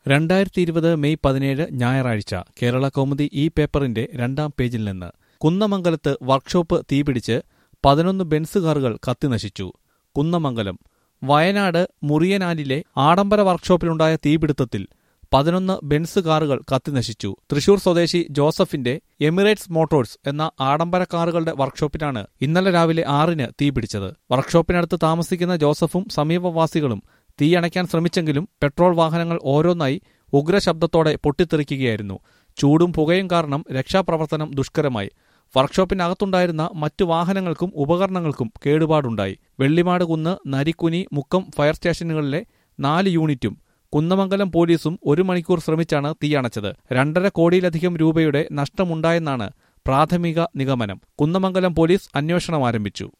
രണ്ടായിരത്തി ഇരുപത് മെയ് പതിനേഴ് ഞായറാഴ്ച കേരള കൗമുദി ഈ പേപ്പറിന്റെ രണ്ടാം പേജിൽ നിന്ന് കുന്നമംഗലത്ത് വർക്ക്ഷോപ്പ് തീപിടിച്ച് പതിനൊന്ന് ബെൻസ് കാറുകൾ കത്തിനശിച്ചു കുന്നമംഗലം വയനാട് മുറിയനാലിലെ ആഡംബര വർക്ക്ഷോപ്പിലുണ്ടായ തീപിടുത്തത്തിൽ പതിനൊന്ന് ബെൻസ് കാറുകൾ കത്തിനശിച്ചു തൃശൂർ സ്വദേശി ജോസഫിന്റെ എമിറേറ്റ്സ് മോട്ടോഴ്സ് എന്ന ആഡംബര കാറുകളുടെ വർക്ക്ഷോപ്പിനാണ് ഇന്നലെ രാവിലെ ആറിന് തീപിടിച്ചത് വർക്ക്ഷോപ്പിനടുത്ത് താമസിക്കുന്ന ജോസഫും സമീപവാസികളും തീയണയ്ക്കാൻ ശ്രമിച്ചെങ്കിലും പെട്രോൾ വാഹനങ്ങൾ ഓരോന്നായി ഉഗ്രശബ്ദത്തോടെ പൊട്ടിത്തെറിക്കുകയായിരുന്നു ചൂടും പുകയും കാരണം രക്ഷാപ്രവർത്തനം ദുഷ്കരമായി വർക്ക്ഷോപ്പിനകത്തുണ്ടായിരുന്ന മറ്റു വാഹനങ്ങൾക്കും ഉപകരണങ്ങൾക്കും കേടുപാടുണ്ടായി വെള്ളിമാട് കുന്ന് നരിക്കുനി മുക്കം ഫയർ സ്റ്റേഷനുകളിലെ നാല് യൂണിറ്റും കുന്നമംഗലം പോലീസും ഒരു മണിക്കൂർ ശ്രമിച്ചാണ് തീയണച്ചത് രണ്ടര കോടിയിലധികം രൂപയുടെ നഷ്ടമുണ്ടായെന്നാണ് പ്രാഥമിക നിഗമനം കുന്നമംഗലം പോലീസ് അന്വേഷണം ആരംഭിച്ചു